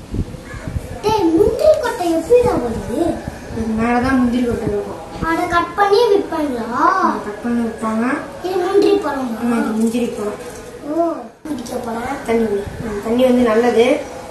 டேய் முந்திரி கொட்டை எப்படிடா வருது இதுக்கு மேலே தான் முந்திரி கொட்டை இருக்கும் அதை கட் பண்ணி விற்பாங்களா கட் பண்ணி வைப்பாங்க இது முந்திரி பழம் ஆமாம் இது முந்திரி பழம் ஓ குடிக்க போறேன் தண்ணி வை. ம், தண்ணி வந்து நல்லது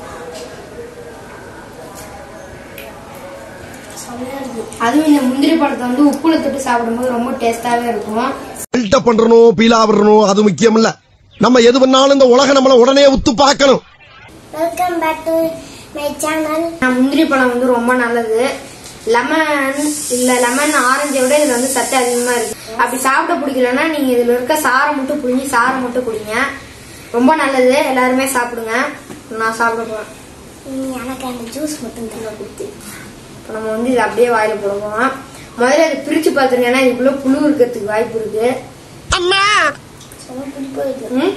செம்மையா இருக்கு அதுவும் இந்த முந்திரி பழத்தை வந்து உப்புல தொட்டு சாப்பிடும்போது ரொம்ப டேஸ்டாவே இருக்கும் பில்டப் பண்றணும் பீலா விடணும் அது முக்கியம் இல்ல நம்ம எது பண்ணாலும் இந்த உலகம் நம்மள உடனே உத்து பார்க்கணும் welcome back to my channel நான் முந்திரி பழம் வந்து ரொம்ப நல்லது லெமன் இல்ல லெமன் ஆரஞ்சை விட இதுல வந்து சத்து அதிகமா இருக்கு அப்படி சாப்பிட பிடிக்கலன்னா நீங்க இதுல இருக்க சாரை மட்டும் புழிஞ்சு சாரை மட்டும் குடிங்க ரொம்ப நல்லது எல்லாருமே சாப்பிடுங்க நான் சாப்பிட போறேன் எனக்கு அந்த ஜூஸ் மட்டும் தர கொடுத்து இப்போ நம்ம வந்து இதை அப்படியே வாயில போட போறோம் முதல்ல இதை பிரிச்சு பார்த்துருங்கன்னா இதுக்குள்ள புழு இருக்கிறதுக்கு வாய்ப்பு இருக்கு செம்ம புளிப்பா இருக்கு ம்?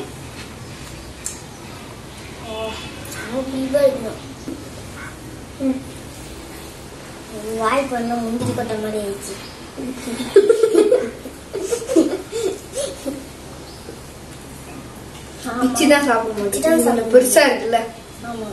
செம்ம புளிப்பா இருக்கு ம். வாய் பண்ண முந்திரி கொட்டை மாதிரி ஆயிடுச்சு ஆமா. பிச்சு தான் சாப்பிட பிச்சு தான் மாட்டேன் சாப்பிட கொஞ்சம் பெருசா இருக்குல்ல ஆமா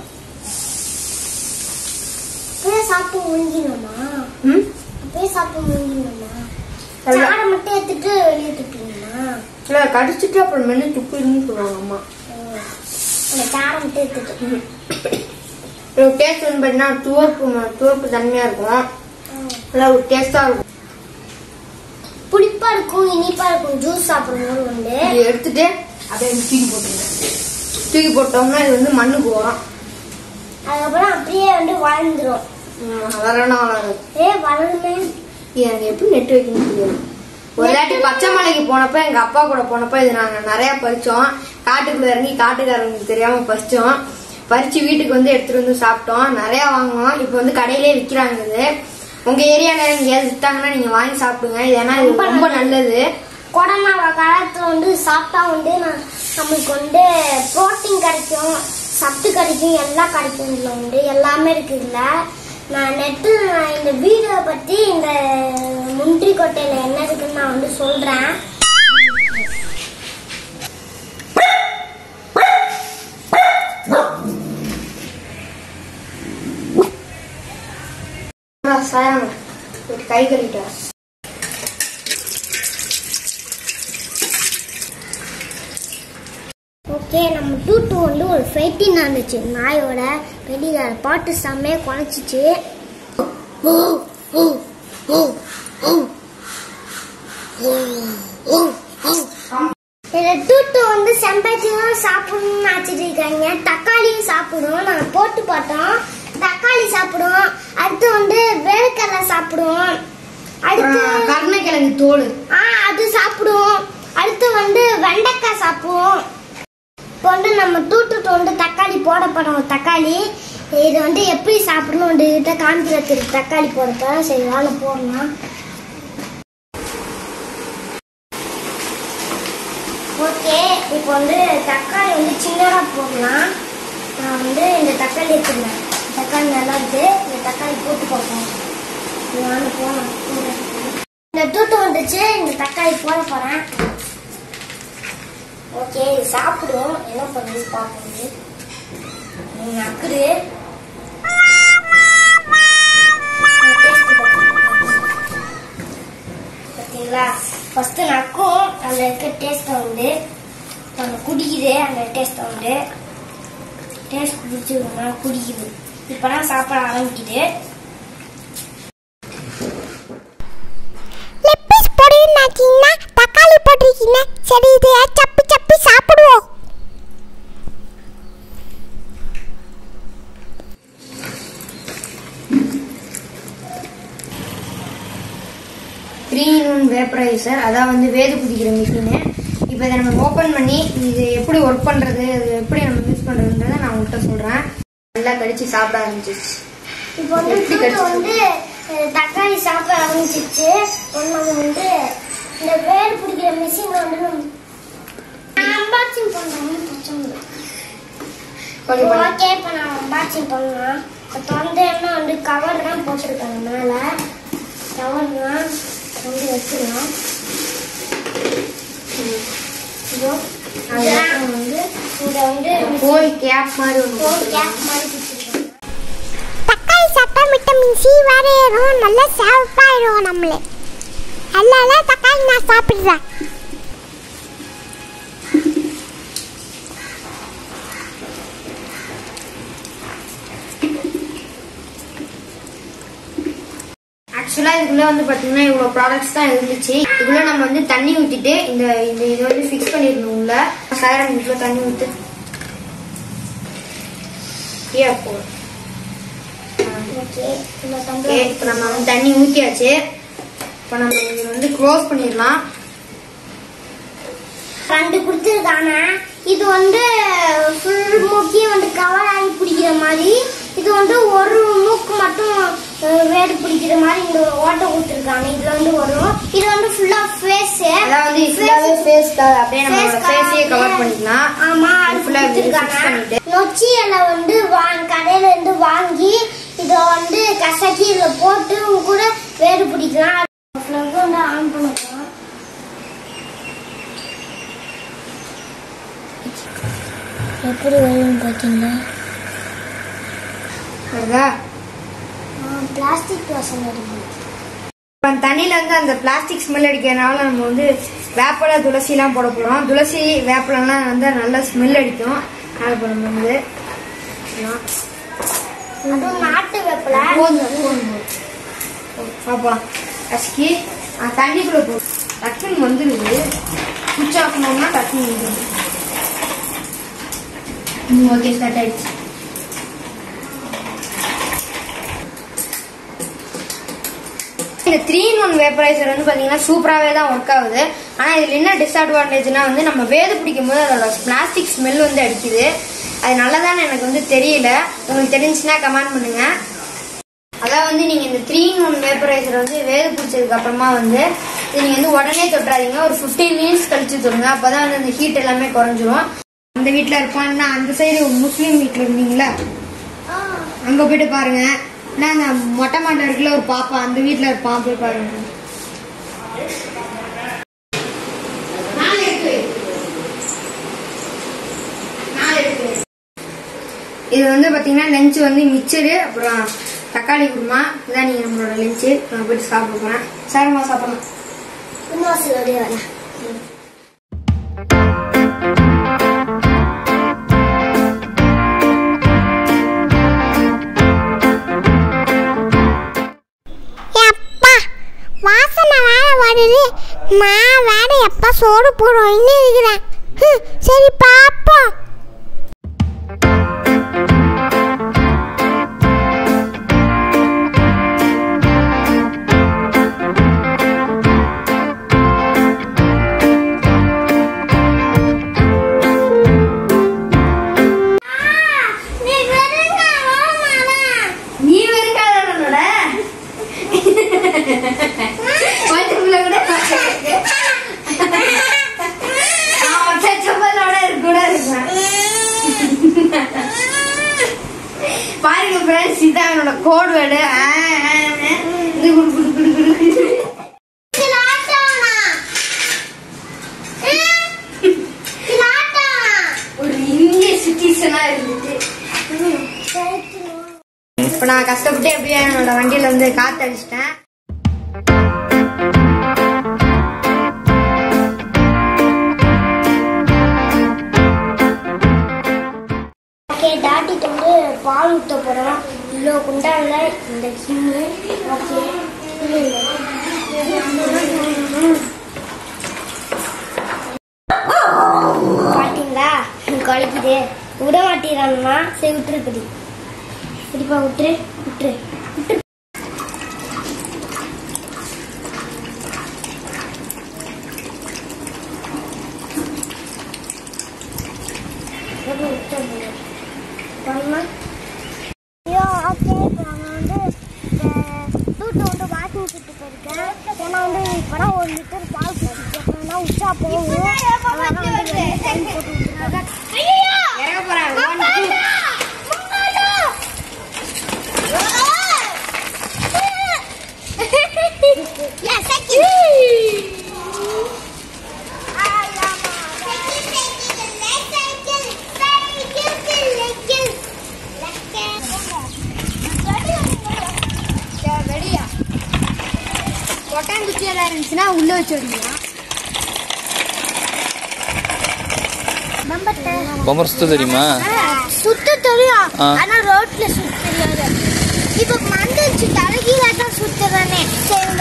அப்பயே சாப்பிட்டு முழுங்கினோமா ம் அப்பயே சாப்பிட்டு முழுங்கினோமா நல்லா. சாரை மட்டும் எடுத்துட்டு வெளியே துப்பிங்களா இல்ல கடிச்சிட்டு அப்புறம் மென்னு துப்பிடுன்னு சொல்லுவாங்க அம்மா அந்த சாரை மட்டும் எடுத்துட்டு ஒரு டேஸ்ட் வந்து பார்த்தீங்கன்னா துவர்ப்பு ம- துவர்ப்பு தன்மையா இருக்கும் நல்லா ஒரு டேஸ்டா இருக்கும் புளிப்பா இருக்கும் இனிப்பா இருக்கும் ஜூஸ் சாப்பிடும்போது வந்து இதை எடுத்துட்டு அப்படியே தூக்கி போட்டுருங்க தூக்கி போட்டோம்னா இது வந்து மண்ணுக்கு வரும் அதுக்கப்புறம் அப்படியே வந்து வளர்ந்துரும் ம், வளரணும் வளராது ஏ வளருமே இது எனக்கு எப்படி நெட் வைக்கணும்னு தெரியாது ஒரு தாட்டி பச்சை மலைக்கு போனப்ப எங்க அப்பா கூட போனப்ப இது நாங்க நிறைய பறிச்சோம் காட்டுக்குள்ள இறங்கி காட்டுக்காரங்களுக்கு தெரியாம பறிச்சோம் பறிச்சு வீட்டுக்கு வந்து எடுத்துட்டு வந்து சாப்பிட்டோம் நிறைய வாங்குவோம் இப்போ வந்து கடையிலே விக்கிறாங்க இது உங்க ஏரியால எங்கேயாவது வித்தாங்கன்னா நீங்க வாங்கி சாப்பிடுங்க இது ஏன்னா இது ரொம்ப ரொம்ப நல்லது கொரோனா காலத்துல வந்து சாப்பிட்டா வந்து நான் நம்மளுக்கு வந்து புரோட்டீன் கிடைக்கும் சத்து கிடைக்கும் எல்லாம் கிடைக்கும் இதுல வந்து எல்லாமே இருக்கு இதுல நான் நெட்டு நான் இந்த வீடியோ பத்தி இந்த முந்திரி கொட்டையில என்ன இருக்குன்னு நான் வந்து சொல்றேன் சாயாம ஒரு கை கழுவிட்டேன் ஓகே நம்ம டூட்டு வந்து ஒரு ஃபைட்டிங் நடந்துச்சு நாயோட வெளியில பாட்டு செம்மையா குறைச்சிச்சு இந்த டூட்டு வந்து செம்பருத்தியும் சாப்பிடணும்னு நினச்சிட்டு இருக்காங்க தக்காளியும் சாப்பிடுவோம் நாங்கள் போட்டு பார்த்தோம் தக்காளி சாப்பிடுவோம் அடுத்து வந்து வேர்க்கடலை சாப்பிடுவோம் அடுத்து கருணைக்கிழங்கு தோல் ஆ அது சாப்பிடுவோம் அடுத்து வந்து வெண்டைக்காய் சாப்பிடுவோம் இப்போ வந்து நம்ம தூட்டுட்டு வந்து தக்காளி போட போறோம் தக்காளி இது வந்து எப்படி சாப்பிடணும் கிட்ட காமிக்கிறதுக்கு தக்காளி போடுறதா சரி வேலை போடலாம் ஓகே இப்போ வந்து தக்காளி வந்து சின்னதாக போடலாம் நான் வந்து இந்த தக்காளி எடுத்துக்கிறேன் தக்காளி நல்லா இருக்கு இந்த தக்காளி போட்டு பார்ப்போம் நான் போனேன் இந்த தூட்டு வந்துச்சு இந்த தக்காளி போட போறேன் ஓகே இது சாப்பிடுவோம் என்ன பண்ணுது பார்ப்போம் நக்குது பார்த்தீங்களா ஃபர்ஸ்ட் நக்கும் அதில் இருக்க டேஸ்ட்டை வந்து நம்ம குடிக்குது அந்த டேஸ்ட்டை வந்து டேஸ்ட் குடிச்சுக்கோங்க குடிக்குது இப்போதான் சாப்பிட ஆரம்பிக்குது லெக் பீஸ் போடுவீங்கன்னாக்கீங்கன்னா தக்காளி போட்டிருக்கீங்க சரி இது சப்பி சப்பி சாப்பிடுவோம் த்ரீ இன் ஒன் வேப்பரைசர் அதான் வந்து வேது குதிக்கிற மிஷினு இப்போ இதை நம்ம ஓப்பன் பண்ணி இது எப்படி ஒர்க் பண்ணுறது இது எப்படி நம்ம யூஸ் பண்ணுறதுன்றதை நான் உங்கள்கிட்ட சொல்கிறேன் நல்லா கடிச்சு சாப்பிட ஆரம்பிச்சிச்சு இப்போ வந்து எப்படி தூட்டு கடிச்சிச்சு? வந்து அஹ், தக்காளி சாப்பிட ஆரம்பிச்சிச்சு இப்போ நம்ம வந்து இந்த வேர் பிடிக்கிற மிஷின் வந்து நம்ம அன்பாக்சிங் பண்ணுறோம் பிரச்சனை கொஞ்சம் பண்ணு. ஓகே இப்போ நான் அன்பாக்சிங் பண்ணலாம் இப்போ தொண்டைன்னா வந்து கவர் தான் போட்டிருக்காங்க மேலே கவர் தான் வந்து வச்சிடலாம் இதோ இதெல்லாம் வந்து இங்க வந்து கோழி கேப் மாதிரி ஒன்று ஃபோன் கேப் மாதிரி கொடுத்துருக்காங்க விட்டமின் சி வேற ஏறும் நல்லா சேவப்பாயிடும் நம்மளே அதனால தக்காளி நான் சாப்பிடுறேன் ஆக்சுவலா இதுக்குள்ள வந்து பாத்தீங்கன்னா இவ்வளவு ப்ராடக்ட்ஸ் தான் இருந்துச்சு இதுக்குள்ள நம்ம வந்து தண்ணி ஊத்திட்டு இந்த இந்த இதை வந்து ஃபிக்ஸ் பண்ணிடணும் உள்ள சாயரம் இதுக்குள்ள தண்ணி ஊத்து Yeah, போ. ஓகே இந்த Okay, தம்பி இப்ப நம்ம வந்து தண்ணி ஊத்தியாச்சு இப்ப நம்ம இதை வந்து க்ளோஸ் பண்ணிடலாம் ரெண்டு கொடுத்துருக்காங்க இது வந்து ஃபுல் மூக்கி வந்து கவர் ஆகி பிடிக்கிற மாதிரி இது வந்து ஒரு மூக்கு மட்டும் அஹ், வேடு பிடிக்கிற மாதிரி இந்த ஒரு ஓட்டை கொடுத்துருக்காங்க இதுல வந்து வரும் இது வந்து ஃபுல்லா ஃபேஸ் அதான் வந்து ஃபுல்லாவே ஃபேஸ் அப்படியே நம்மளோட ஃபேஸையே கவர் பண்ணிக்கலாம் ஆமா அது ஃபுல்லா fix கொடுத்துருக்காங்க பண்ணிட்டு நொச்சி இலை வந்து வாங்க கடையில இருந்து வாங்கி இதை வந்து கசக்கி இதுல போட்டு உங்க கூட வேடு பிடிக்கலாம் ஃப்ளக் வந்து ஆன் பண்ணிக்கலாம் எப்படி வரும்னு பார்த்தீங்கன்னா வருதா பிளாஸ்டிக் வாசனை இருக்கு இப்ப அந்த தண்ணியில இருந்து அந்த பிளாஸ்டிக் ஸ்மெல் அடிக்கிறதுனால நம்ம வந்து வேப்பிலை துளசி எல்லாம் போட போறோம் துளசி வேப்பிலாம் வந்து நல்ல ஸ்மெல் அடிக்கும் அதனால இப்ப நம்ம வந்து எல்லாம் அதுவும் நாட்டு வேப்பிலை போதும், போதும், போதும். பார்ப்போம் கசக்கி ஆ, தண்ணிக்குள்ள போ டக்குன்னு வந்துடுது சுவிட்ச் ஆஃப் பண்ணோம்னா டக்குன்னு வந்துடுது ம் ஓகே ஸ்டார்ட் ஆயிடுச்சு இந்த த்ரீ இன் ஒன் வேப்பரைசர் வந்து பார்த்தீங்கன்னா சூப்பராகவே தான் ஒர்க் ஆகுது ஆனால் இதில் என்ன டிஸ்அட்வான்டேஜ்னா வந்து நம்ம வேது பிடிக்கும் போது அதோட பிளாஸ்டிக் ஸ்மெல் வந்து அடிக்குது அது நல்லதான்னு எனக்கு வந்து தெரியல உங்களுக்கு தெரிஞ்சுன்னா கமெண்ட் பண்ணுங்க அதான் வந்து நீங்கள் இந்த த்ரீ இன் ஒன் வேப்பரைசர் வந்து வேது பிடிச்சதுக்கு அப்புறமா வந்து இது நீங்கள் வந்து உடனே தொட்டுறாதீங்க ஒரு ஃபிஃப்டீன் மினிட்ஸ் கழிச்சு தொடுங்க அப்போ தான் வந்து அந்த ஹீட் எல்லாமே குறைஞ்சிரும் அந்த வீட்டில் இருப்பாங்கன்னா அந்த சைடு முஸ்லீம் வீட்டில் இருந்தீங்களா அங்க போயிட்டு பாருங்க நான் அந்த மொட்டை மாட்டை இருக்குல்ல ஒரு பாப்பா அந்த வீட்ல இருப்பான் போய் பாருங்க நாலு இருக்கு. நாலு இருக்கு. இது வந்து பாத்தீங்கன்னா லஞ்ச் வந்து மிச்சரு அப்புறம் தக்காளி குருமா இதான் நீங்க நம்மளோட லஞ்சு நான் போயிட்டு சாப்பிட போறேன் சாரமா சாப்பிடலாம் இன்னும் வாசல் அப்படியே வரேன் எப்பா வாசனை வேற வருது நான் வேற எப்பா சோறு போடுறோம் இன்னும் இருக்கிறேன் ஹம், சரி பாப்போம் நீ வெறுங்க வாமாடா நீ வெறுக்காதவனோட வயிற்றுக்குள்ள கூட அவன் செச்சப்பலோட கூட இருக்கான் பாருங்க ஃப்ரெண்ட்ஸ் இதான் என்னோட கோட் வேர்டு இது குடு குடு குடு குடு குடு இதுல ஆட்டோனா இதுல ஆட்டோனா ஒரு இந்திய சிட்டிசனா இருந்துட்டு இப்ப நான் கஷ்டப்பட்டு எப்படியோ என்னோட வண்டியில வந்து காத்து அடிச்சிட்டேன் ஓகே டாட்டிட்டு வந்து பால் ஊற்ற போகிறோம் இவ்வளோ குண்டான்ல இந்த கிண்ணு ஓகே இல்லை இல்லை பார்த்தீங்களா குலைக்குது விட மாட்டேறான்னா சரி விட்டுரு படி சரிப்பா விட்டுரு விட்டுரு விட்டுரு எவ்வளோ விட்டு பண்ணா ஐயோ ஓகே இப்போ நான் வந்து தூட்டு வந்து வாக்கிங் சுட்டு போயிருக்கேன் ஏன்னா வந்து இப்போ தான் ஒரு லிட்டர் பால் குடிச்சிருக்கேன் ஏன்னா உச்சா போகும் அதனால வந்து வெளியே டைம் போட்டு விட்டுருக்காங்க இறங்க போறேன் One, two. கொட்டாங்குச்சி எல்லாம் இருந்துச்சுன்னா உள்ள வச்சு விடலாம் பம்பர் சுத்த தெரியுமா சுத்த தெரியும் ஆ. ஆனா ரோட்ல சுத்த தெரியாது இப்ப மந்திரிச்சு தலைகீழ தான் சுத்துறானே சரிங்க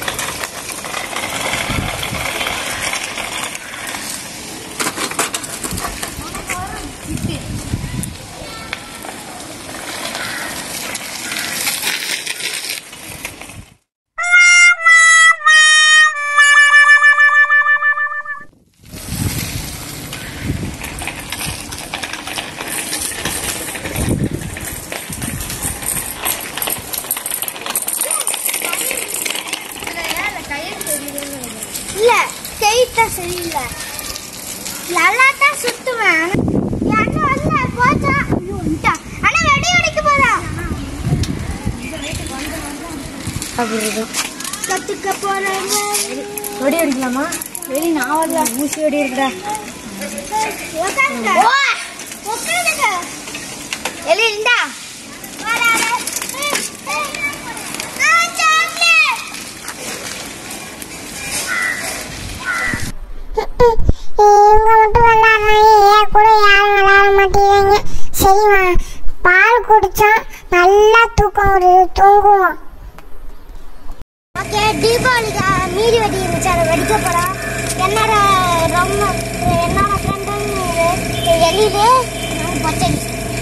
இல்ல கைத்த சரியில்லை நல்லா தான் சுத்துவேன் யாரும் வரல போச்சா ஐயோ வந்துட்டா. ஆனா வெடி வெடிக்க போறா கத்துக்க போறாங்க வெடி அடிக்கலாமா வெடி நான் வரல ஊசி வெடி இருக்குடா உட்காருங்க உட்காருங்க எலி இந்தா வராத ஆ சாக்லேட் இவங்க மட்டும் விளாட்றாங்க ஏன் கூட யாரும் விளாட மாட்டேங்கிறாங்க சரிம்மா பால் குடிச்சோம் நல்லா தூக்கம் வருது தூங்குவோம் ஓகே தீபாவளிக்கு மீதி வெடி இருந்துச்சு அதை வெடிக்க போறோம் என்னோட ரொம்ப என்னோட ஃப்ரெண்டு எலிது பச்சடி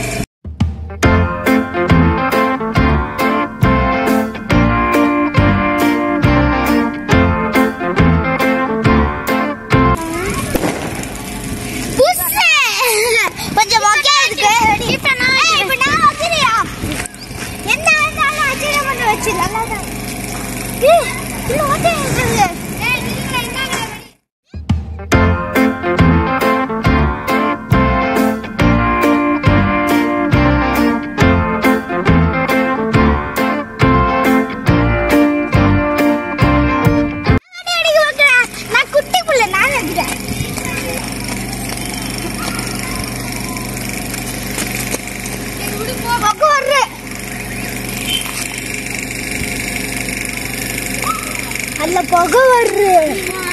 கொஞ்சம் மொக்கையா இருக்கு இப்ப நான் இப்ப நான் வச்சிரியா என்ன இருந்தாலும் வச்சிர மட்டும் வச்சு நல்லா தான் ஏய், உள்ள ஓட்டை இருக்குது. ஏய், நீங்களே இந்தாங்க வெடி. வெடி அடிக்க வைக்கிறேன். நான் குட்டி புள்ள நான் எடுக்கிறேன் பக்கம் வர்ற அதுல புகை வருது